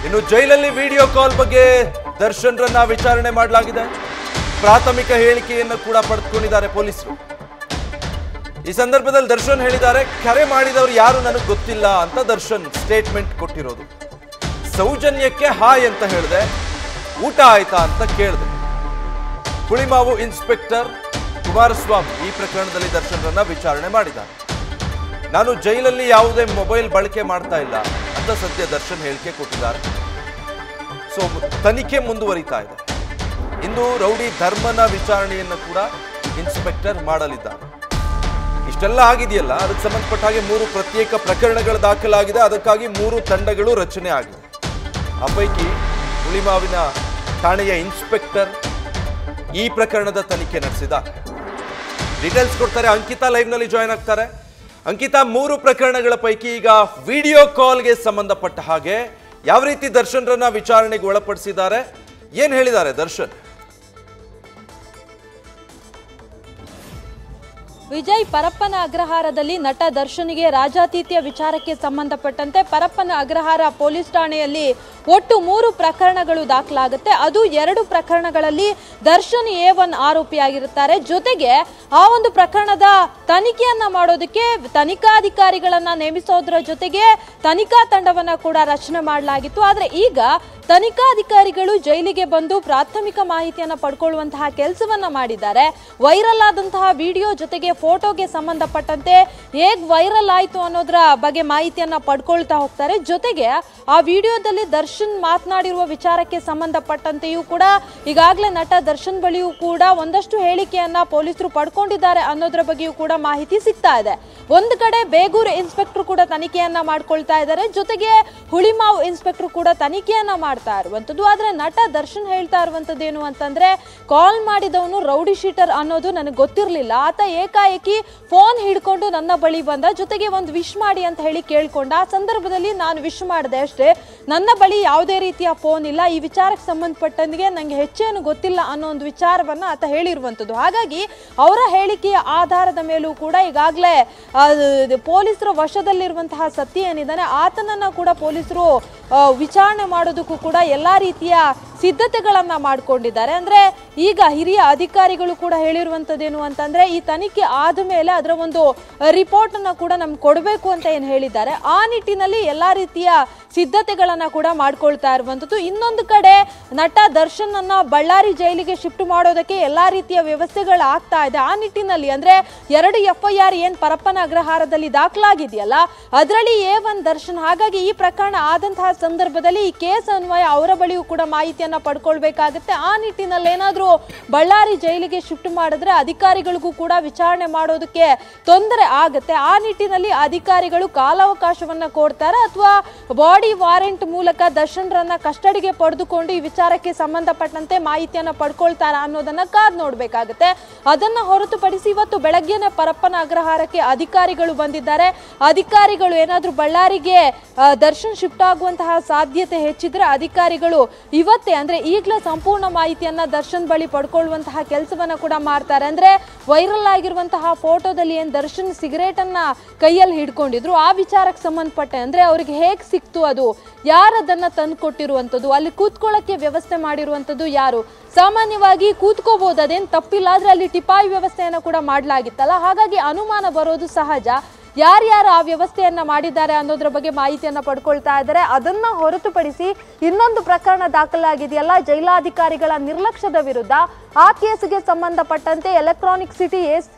ಇನ್ನು ಜೈಲಲ್ಲಿ video call ಬಗ್ಗೆ ದರ್ಶನ್ರನ್ನ ವಿಚಾರಣೆ ಮಾಡಲಾಗಿದೆ ಪ್ರಾಥಮಿಕ ಹೇಳಿಕೆಯನ್ನು ಕೂಡ ಪಡೆದುಕೊಂಡಿದ್ದಾರೆ ಪೊಲೀಸರು ಈ ಸಂದರ್ಭದಲ್ಲಿ ದರ್ಶನ್ ಹೇಳಿದ್ದಾರೆ ಕರೆ ಮಾಡಿದವರು ಯಾರು ನನಗೆ ಗೊತ್ತಿಲ್ಲ ಅಂತ ದರ್ಶನ್ ಸ್ಟೇಟ್ಮೆಂಟ್ ಕೊಟ್ಟಿರೋದು ಸೌಜನ್ಯಕ್ಕೆ ಹಾಯ್ ಅಂತ ಹೇಳಿದೆ ಊಟ ಆಯ್ತಾ ಅಂತ ಕೇಳಿದೆ ಹುಳಿಮಾವು ಇನ್ಸ್ಪೆಕ್ಟರ್ ಕುಮಾರಸ್ವಾಮಿ ಈ ಪ್ರಕರಣದಲ್ಲಿ ದರ್ಶನ್ರನ್ನ ವಿಚಾರಣೆ ಮಾಡಿದ್ದಾರೆ ನಾನು ಜೈಲಲ್ಲಿ ಯಾವುದೇ ಮೊಬೈಲ್ ಬಳಕೆ ಮಾಡ್ತಾ ಇಲ್ಲ ಅಂತ ಸದ್ಯ ದರ್ಶನ್ ಹೇಳಿಕೆ ಕೊಟ್ಟಿದ್ದಾರೆ ಸೊ ತನಿಖೆ ಮುಂದುವರಿತಾ ಇದೆ ಇಂದು ರೌಡಿ ಧರ್ಮನ ವಿಚಾರಣೆಯನ್ನು ಕೂಡ ಇನ್ಸ್ಪೆಕ್ಟರ್ ಮಾಡಲಿದ್ದಾರೆ ಇಷ್ಟೆಲ್ಲ ಆಗಿದೆಯಲ್ಲ ಅದಕ್ಕೆ ಸಂಬಂಧಪಟ್ಟ ಹಾಗೆ ಮೂರು ಪ್ರತ್ಯೇಕ ಪ್ರಕರಣಗಳು ದಾಖಲಾಗಿದೆ ಅದಕ್ಕಾಗಿ ಮೂರು ತಂಡಗಳು ರಚನೆ ಆಗಿದೆ ಆ ಪೈಕಿ ಹುಳಿಮಾವಿನ ಠಾಣೆಯ ಇನ್ಸ್ಪೆಕ್ಟರ್ ಈ ಪ್ರಕರಣದ ತನಿಖೆ ನಡೆಸಿದ್ದಾರೆ ಡೀಟೇಲ್ಸ್ ಕೊಡ್ತಾರೆ ಅಂಕಿತಾ ಲೈವ್ ನಲ್ಲಿ ಜಾಯ್ನ್ ಆಗ್ತಾರೆ ಅಂಕಿತಾ ಮೂರು ಪ್ರಕರಣಗಳ ಪೈಕಿ ಈಗ ವಿಡಿಯೋ ಕಾಲ್ಗೆ ಸಂಬಂಧಪಟ್ಟ ಹಾಗೆ ಯಾವ ರೀತಿ ದರ್ಶನ್ರನ್ನ ವಿಚಾರಣೆಗೆ ಒಳಪಡಿಸಿದ್ದಾರೆ ಏನ್ ಹೇಳಿದ್ದಾರೆ ದರ್ಶನ್ ವಿಜಯ್ ಪರಪ್ಪನ ಅಗ್ರಹಾರದಲ್ಲಿ ನಟ ದರ್ಶನ್ಗೆ ರಾಜಾತೀತ್ಯ ವಿಚಾರಕ್ಕೆ ಸಂಬಂಧಪಟ್ಟಂತೆ ಪರಪ್ಪನ ಅಗ್ರಹಾರ ಪೊಲೀಸ್ ಠಾಣೆಯಲ್ಲಿ ಒಟ್ಟು ಮೂರು ಪ್ರಕರಣಗಳು ದಾಖಲಾಗುತ್ತೆ ಅದು ಎರಡು ಪ್ರಕರಣಗಳಲ್ಲಿ ದರ್ಶನ್ ಎ ಒನ್ ಆರೋಪಿಯಾಗಿರುತ್ತಾರೆ ಜೊತೆಗೆ ಆ ಒಂದು ಪ್ರಕರಣದ ತನಿಖೆಯನ್ನ ಮಾಡೋದಕ್ಕೆ ತನಿಖಾಧಿಕಾರಿಗಳನ್ನ ನೇಮಿಸೋದ್ರ ಜೊತೆಗೆ ತನಿಖಾ ತಂಡವನ್ನ ಕೂಡ ರಚನೆ ಮಾಡಲಾಗಿತ್ತು ಆದ್ರೆ ಈಗ ತನಿಖಾಧಿಕಾರಿಗಳು ಜೈಲಿಗೆ ಬಂದು ಪ್ರಾಥಮಿಕ ಮಾಹಿತಿಯನ್ನ ಪಡ್ಕೊಳ್ಳುವಂತಹ ಕೆಲಸವನ್ನ ಮಾಡಿದ್ದಾರೆ ವೈರಲ್ ಆದಂತಹ ವಿಡಿಯೋ ಜೊತೆಗೆ ಫೋಟೋಗೆ ಸಂಬಂಧಪಟ್ಟಂತೆ ಹೇಗ್ ವೈರಲ್ ಆಯ್ತು ಅನ್ನೋದ್ರ ಬಗ್ಗೆ ಮಾಹಿತಿಯನ್ನ ಪಡ್ಕೊಳ್ತಾ ಹೋಗ್ತಾರೆ ಜೊತೆಗೆ ಆ ವಿಡಿಯೋದಲ್ಲಿ ದರ್ಶನ್ ಮಾತನಾಡಿರುವ ವಿಚಾರಕ್ಕೆ ಸಂಬಂಧಪಟ್ಟಂತೆಯೂ ಕೂಡ ಈಗಾಗಲೇ ನಟ ದರ್ಶನ್ ಬಳಿಯೂ ಕೂಡ ಒಂದಷ್ಟು ಹೇಳಿಕೆಯನ್ನ ಪೊಲೀಸರು ಪಡ್ಕೊಂಡಿದ್ದಾರೆ ಅನ್ನೋದ್ರ ಬಗ್ಗೆಯೂ ಕೂಡ ಮಾಹಿತಿ ಸಿಗ್ತಾ ಇದೆ ಒಂದು ಕಡೆ ಬೇಗೂರು ಇನ್ಸ್ಪೆಕ್ಟರ್ ಕೂಡ ತನಿಖೆಯನ್ನ ಮಾಡ್ಕೊಳ್ತಾ ಇದ್ದಾರೆ ಜೊತೆಗೆ ಹುಳಿಮಾವು ಇನ್ಸ್ಪೆಕ್ಟರ್ ಕೂಡ ತನಿಖೆಯನ್ನ ಮಾಡ್ತಾ ಇರುವಂತದ್ದು ಆದ್ರೆ ನಟ ದರ್ಶನ್ ಹೇಳ್ತಾ ಇರುವಂತದ್ದು ಏನು ಅಂತಂದ್ರೆ ಕಾಲ್ ಮಾಡಿದವನು ರೌಡಿ ಶೀಟರ್ ಅನ್ನೋದು ನನಗೆ ಗೊತ್ತಿರಲಿಲ್ಲ ಆತ ಏಕಾಏಕಿ ಫೋನ್ ಹಿಡ್ಕೊಂಡು ನನ್ನ ಬಳಿ ಬಂದ ಜೊತೆಗೆ ಒಂದು ವಿಶ್ ಮಾಡಿ ಅಂತ ಹೇಳಿ ಕೇಳ್ಕೊಂಡ ಆ ಸಂದರ್ಭದಲ್ಲಿ ನಾನು ವಿಶ್ ಮಾಡಿದೆ ಅಷ್ಟೇ ನನ್ನ ಬಳಿ ಯಾವುದೇ ರೀತಿಯ ಫೋನ್ ಇಲ್ಲ ಈ ವಿಚಾರಕ್ಕೆ ಸಂಬಂಧಪಟ್ಟಂಗೆ ನನಗೆ ಹೆಚ್ಚೇನು ಗೊತ್ತಿಲ್ಲ ಅನ್ನೋ ಒಂದು ವಿಚಾರವನ್ನ ಆತ ಹೇಳಿರುವಂಥದ್ದು ಹಾಗಾಗಿ ಅವರ ಹೇಳಿಕೆಯ ಆಧಾರದ ಮೇಲೂ ಕೂಡ ಈಗಾಗಲೇ ಪೊಲೀಸರ ವಶದಲ್ಲಿರುವಂತಹ ಸತ್ಯ ಏನಿದ್ದಾನೆ ಆತನನ್ನ ಕೂಡ ಪೊಲೀಸರು ಆ, ವಿಚಾರಣೆ ಮಾಡೋದಕ್ಕೂ ಕೂಡ ಎಲ್ಲಾ ರೀತಿಯ ಸಿದ್ಧತೆಗಳನ್ನ ಮಾಡ್ಕೊಂಡಿದ್ದಾರೆ ಅಂದ್ರೆ ಈಗ ಹಿರಿಯ ಅಧಿಕಾರಿಗಳು ಕೂಡ ಹೇಳಿರುವಂತದ್ದೇನು ಅಂತಂದ್ರೆ ಈ ತನಿಖೆ ಆದ ಮೇಲೆ ಅದರ ಒಂದು ರಿಪೋರ್ಟ್ ಅನ್ನ ಕೂಡ ನಮ್ಗೆ ಕೊಡಬೇಕು ಅಂತ ಏನು ಹೇಳಿದ್ದಾರೆ ಆ ನಿಟ್ಟಿನಲ್ಲಿ ಎಲ್ಲಾ ರೀತಿಯ ಸಿದ್ಧತೆಗಳನ್ನ ಕೂಡ ಮಾಡ್ಕೊಳ್ತಾ ಇರುವಂತದ್ದು ಇನ್ನೊಂದು ಕಡೆ ನಟ ದರ್ಶನ್ ಅನ್ನ ಬಳ್ಳಾರಿ ಜೈಲಿಗೆ ಶಿಫ್ಟ್ ಮಾಡೋದಕ್ಕೆ ಎಲ್ಲಾ ರೀತಿಯ ವ್ಯವಸ್ಥೆಗಳು ಆಗ್ತಾ ಇದೆ ಆ ನಿಟ್ಟಿನಲ್ಲಿ ಅಂದ್ರೆ ಎರಡು ಎಫ್ ಐ ಆರ್ ಏನ್ ಪರಪ್ಪನ ಅಗ್ರಹಾರದಲ್ಲಿ ದಾಖಲಾಗಿದೆಯಲ್ಲ ಅದರಲ್ಲಿ ಎ ಒನ್ ದರ್ಶನ್ ಹಾಗಾಗಿ ಈ ಪ್ರಕರಣ ಆದಂತಹ ಸಂದರ್ಭದಲ್ಲಿ ಈ ಕೇಸ್ ಅನ್ವಯ ಅವರ ಬಳಿಯೂ ಕೂಡ ಮಾಹಿತಿಯನ್ನ ಪಡ್ಕೊಳ್ಬೇಕಾಗುತ್ತೆ ಆ ನಿಟ್ಟಿನಲ್ಲಿ ಏನಾದ್ರೂ ಬಳ್ಳಾರಿ ಜೈಲಿಗೆ ಶಿಫ್ಟ್ ಮಾಡಿದ್ರೆ ಅಧಿಕಾರಿಗಳಿಗೂ ಕೂಡ ವಿಚಾರಣೆ ಮಾಡೋದಕ್ಕೆ ತೊಂದರೆ ಆಗುತ್ತೆ ಆ ನಿಟ್ಟಿನಲ್ಲಿ ಅಧಿಕಾರಿಗಳು ಕಾಲಾವಕಾಶವನ್ನ ಕೊಡ್ತಾರೆ ಅಥವಾ ಬಾಡಿ ವಾರೆಂಟ್ ಮೂಲಕ ದರ್ಶನ್ರನ್ನ ಕಸ್ಟಡಿಗೆ ಪಡೆದುಕೊಂಡು ಈ ವಿಚಾರಕ್ಕೆ ಸಂಬಂಧಪಟ್ಟಂತೆ ಮಾಹಿತಿಯನ್ನ ಪಡ್ಕೊಳ್ತಾರ ಅನ್ನೋದನ್ನ ಕಾದ್ ನೋಡ್ಬೇಕಾಗುತ್ತೆ ಅದನ್ನ ಹೊರತುಪಡಿಸಿ ಇವತ್ತು ಬೆಳಗ್ಗೆನೆ ಪರಪ್ಪನ ಅಗ್ರಹಾರಕ್ಕೆ ಅಧಿಕಾರಿಗಳು ಬಂದಿದ್ದಾರೆ ಅಧಿಕಾರಿಗಳು ಏನಾದ್ರೂ ಬಳ್ಳಾರಿಗೆ ಆ, ದರ್ಶನ್ ಶಿಫ್ಟ್ ಆಗುವಂತಹ ಸಾಧ್ಯತೆ ಹೆಚ್ಚಿದ್ರೆ ಅಧಿಕಾರಿಗಳು ಇವತ್ತೇ ಅಂದ್ರೆ ಈಗಲೇ ಸಂಪೂರ್ಣ ಮಾಹಿತಿಯನ್ನ ದರ್ಶನ್ ಬಳಿ ಪಡ್ಕೊಳ್ಳುವಂತಹ ಕೆಲಸವನ್ನ ಕೂಡ ಮಾಡ್ತಾರೆ ಅಂದ್ರೆ ವೈರಲ್ ಆಗಿರುವಂತಹ ಫೋಟೋದಲ್ಲಿ ಏನ್ ದರ್ಶನ್ ಸಿಗರೇಟ್ ಅನ್ನ ಕೈಯಲ್ಲಿ ಹಿಡ್ಕೊಂಡಿದ್ರು ಆ ವಿಚಾರಕ್ಕೆ ಸಂಬಂಧಪಟ್ಟ ಅಂದ್ರೆ ಅವ್ರಿಗೆ ಹೇಗ್ ಸಿಕ್ತು ಅದು ಯಾರು ಅದನ್ನ ತಂದು ಕೊಟ್ಟಿರುವಂಥದ್ದು ಅಲ್ಲಿ ಕೂತ್ಕೊಳ್ಳೋಕ್ಕೆ ವ್ಯವಸ್ಥೆ ಮಾಡಿರುವಂಥದ್ದು ಯಾರು ಸಾಮಾನ್ಯವಾಗಿ ಕೂತ್ಕೋಬಹುದು ಅದೇನ್ ತಪ್ಪಿಲ್ಲ ಆದ್ರೆ ಅಲ್ಲಿ ಟಿಪಾಯಿ ವ್ಯವಸ್ಥೆಯನ್ನ ಕೂಡ ಮಾಡಲಾಗಿತ್ತಲ್ಲ ಹಾಗಾಗಿ ಅನುಮಾನ ಬರೋದು ಸಹಜ ಯಾರ್ಯಾರು ಆ ವ್ಯವಸ್ಥೆಯನ್ನ ಮಾಡಿದ್ದಾರೆ ಅನ್ನೋದ್ರ ಬಗ್ಗೆ ಮಾಹಿತಿಯನ್ನ ಪಡ್ಕೊಳ್ತಾ ಇದ್ದಾರೆ ಅದನ್ನ ಹೊರತುಪಡಿಸಿ ಇನ್ನೊಂದು ಪ್ರಕರಣ ದಾಖಲಾಗಿದೆಯಲ್ಲ ಜೈಲಾಧಿಕಾರಿಗಳ ನಿರ್ಲಕ್ಷ್ಯದ ವಿರುದ್ಧ ಆ ಕೇಸ್ಗೆ ಸಂಬಂಧಪಟ್ಟಂತೆ ಎಲೆಕ್ಟ್ರಾನಿಕ್ ಸಿಟಿ ಎಸ್